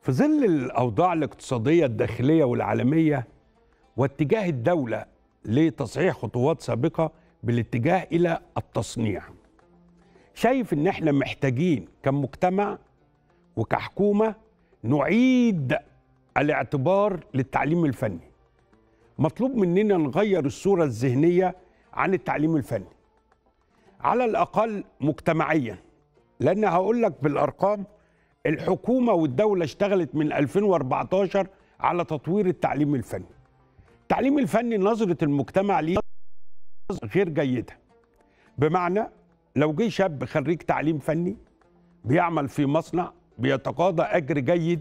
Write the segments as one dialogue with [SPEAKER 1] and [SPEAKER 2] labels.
[SPEAKER 1] في ظل الأوضاع الاقتصادية الداخلية والعالمية واتجاه الدولة لتصحيح خطوات سابقة بالاتجاه إلى التصنيع شايف إن إحنا محتاجين كمجتمع وكحكومة نعيد الاعتبار للتعليم الفني مطلوب مننا نغير الصورة الذهنية عن التعليم الفني على الأقل مجتمعيا لأن هقول لك بالأرقام الحكومة والدولة اشتغلت من 2014 على تطوير التعليم الفني التعليم الفني نظرة المجتمع ليه غير جيدة بمعنى لو جه شاب خريج تعليم فني بيعمل في مصنع بيتقاضى أجر جيد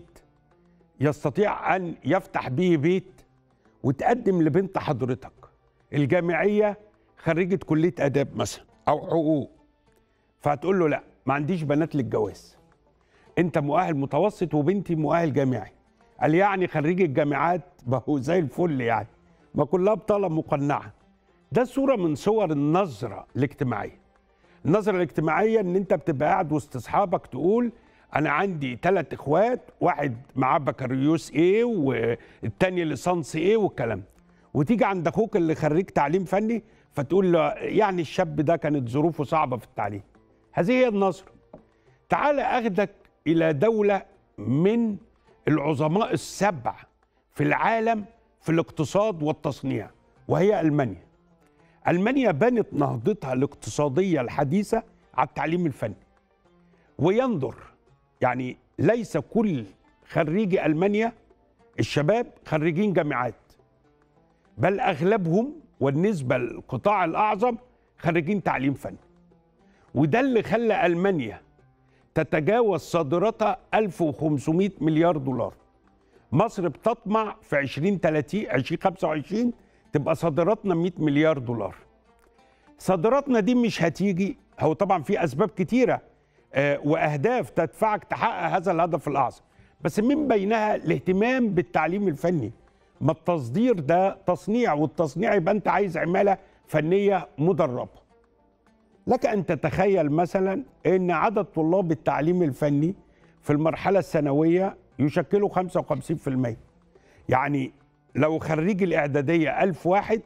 [SPEAKER 1] يستطيع أن يفتح به بيت وتقدم لبنت حضرتك الجامعية خريجة كلية آداب مثلا أو حقوق فهتقول له لا ما عنديش بنات للجواز انت مؤهل متوسط وبنتي مؤهل جامعي قال يعني خريج الجامعات ما هو زي الفل يعني ما كلها بطاله مقنعه ده صوره من صور النظره الاجتماعيه النظره الاجتماعيه ان انت بتبقى قاعد وسط اصحابك تقول انا عندي ثلاث اخوات واحد معاه بكالوريوس ايه والتاني ليسانس ايه والكلام ده. وتيجي عند اخوك اللي خريج تعليم فني فتقول له يعني الشاب ده كانت ظروفه صعبه في التعليم هذه هي النظره تعال اخدك الى دوله من العظماء السبع في العالم في الاقتصاد والتصنيع وهي المانيا المانيا بنت نهضتها الاقتصاديه الحديثه على التعليم الفني وينظر يعني ليس كل خريجي المانيا الشباب خريجين جامعات بل اغلبهم والنسبه القطاع الاعظم خريجين تعليم فني وده اللي خلى المانيا تتجاوز صادراتها 1500 مليار دولار مصر بتطمع في 2030 2025 تبقى صادراتنا 100 مليار دولار صادراتنا دي مش هتيجي هو طبعا في اسباب كتيره آه واهداف تدفعك تحقق هذا الهدف الاعظم بس من بينها الاهتمام بالتعليم الفني ما التصدير ده تصنيع والتصنيع يبقى انت عايز عماله فنيه مدربه لك ان تتخيل مثلا ان عدد طلاب التعليم الفني في المرحله الثانويه يشكلوا 55% يعني لو خريج الاعداديه 1000 واحد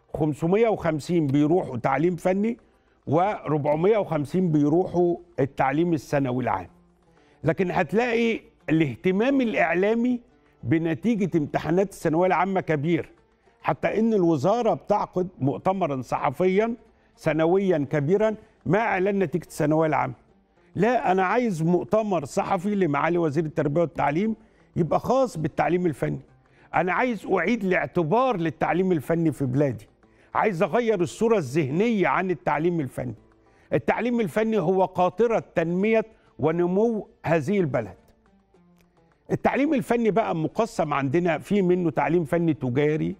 [SPEAKER 1] 550 بيروحوا تعليم فني و450 بيروحوا التعليم الثانوي العام لكن هتلاقي الاهتمام الاعلامي بنتيجه امتحانات الثانويه العامه كبير حتى ان الوزاره بتعقد مؤتمرا صحفيا سنويا كبيرا مع اعلان نتيجه الثانويه العامه لا انا عايز مؤتمر صحفي لمعالي وزير التربيه والتعليم يبقى خاص بالتعليم الفني انا عايز اعيد الاعتبار للتعليم الفني في بلادي عايز اغير الصوره الذهنيه عن التعليم الفني التعليم الفني هو قاطره تنميه ونمو هذه البلد التعليم الفني بقى مقسم عندنا في منه تعليم فني تجاري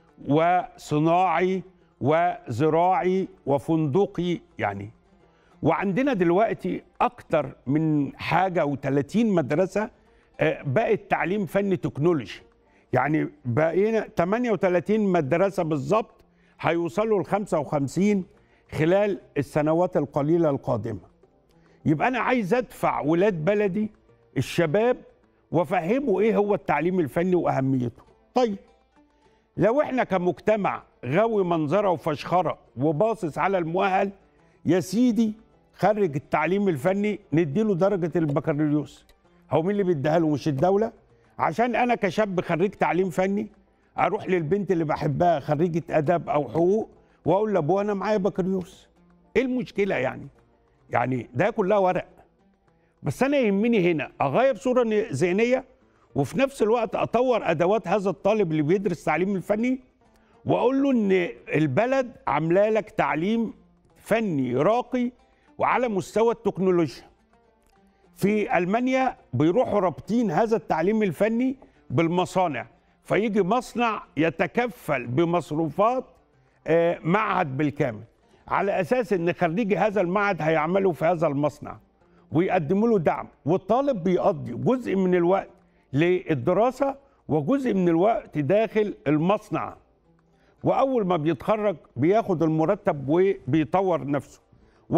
[SPEAKER 1] وصناعي وزراعي وفندقي يعني وعندنا دلوقتي أكتر من حاجة و30 مدرسة بقت تعليم فني تكنولوجي يعني بقينا 38 مدرسة بالظبط هيوصلوا ل 55 خلال السنوات القليلة القادمة يبقى أنا عايز أدفع ولاد بلدي الشباب وافهمه ايه هو التعليم الفني واهميته طيب لو احنا كمجتمع غاوي منظره وفشخره وباصص على المؤهل يا سيدي خرج التعليم الفني نديله درجه البكالوريوس هو مين اللي بيديها له مش الدوله عشان انا كشاب خريج تعليم فني اروح للبنت اللي بحبها خريجه اداب او حقوق واقول لابوها انا معايا بكالوريوس ايه المشكله يعني يعني ده كلها ورق بس انا يهمني هنا اغير صوره ذهنيه وفي نفس الوقت اطور ادوات هذا الطالب اللي بيدرس تعليم الفني واقول له ان البلد عامله لك تعليم فني راقي وعلى مستوى التكنولوجيا في المانيا بيروحوا رابطين هذا التعليم الفني بالمصانع فيجي مصنع يتكفل بمصروفات معهد بالكامل على اساس ان خريجي هذا المعهد هيعملوا في هذا المصنع ويقدموا له دعم والطالب بيقضي جزء من الوقت للدراسه وجزء من الوقت داخل المصنع واول ما بيتخرج بياخد المرتب وبيطور نفسه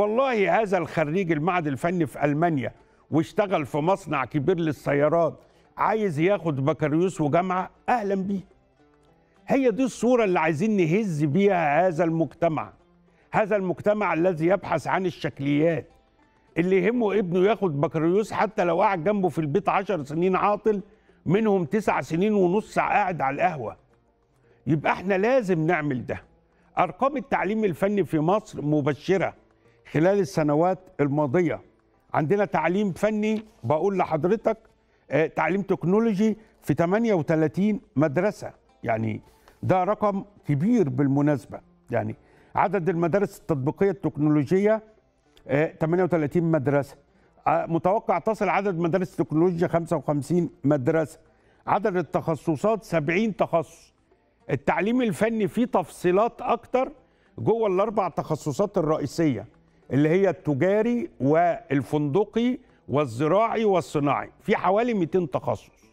[SPEAKER 1] والله هذا الخريج المعهد الفني في المانيا واشتغل في مصنع كبير للسيارات عايز ياخد بكالوريوس وجامعه اهلا بيه هي دي الصوره اللي عايزين نهز بيها هذا المجتمع هذا المجتمع الذي يبحث عن الشكليات اللي يهمه ابنه ياخد بكالوريوس حتى لو قعد جنبه في البيت عشر سنين عاطل منهم تسع سنين ونص قاعد على القهوه يبقى احنا لازم نعمل ده ارقام التعليم الفني في مصر مبشره خلال السنوات الماضيه عندنا تعليم فني بقول لحضرتك آه، تعليم تكنولوجي في 38 مدرسه يعني ده رقم كبير بالمناسبه يعني عدد المدارس التطبيقيه التكنولوجيه آه، 38 مدرسه آه، متوقع تصل عدد مدارس التكنولوجيا 55 مدرسه عدد التخصصات 70 تخصص التعليم الفني فيه تفصيلات اكتر جوه الاربع تخصصات الرئيسيه اللي هي التجاري والفندقي والزراعي والصناعي في حوالي 200 تخصص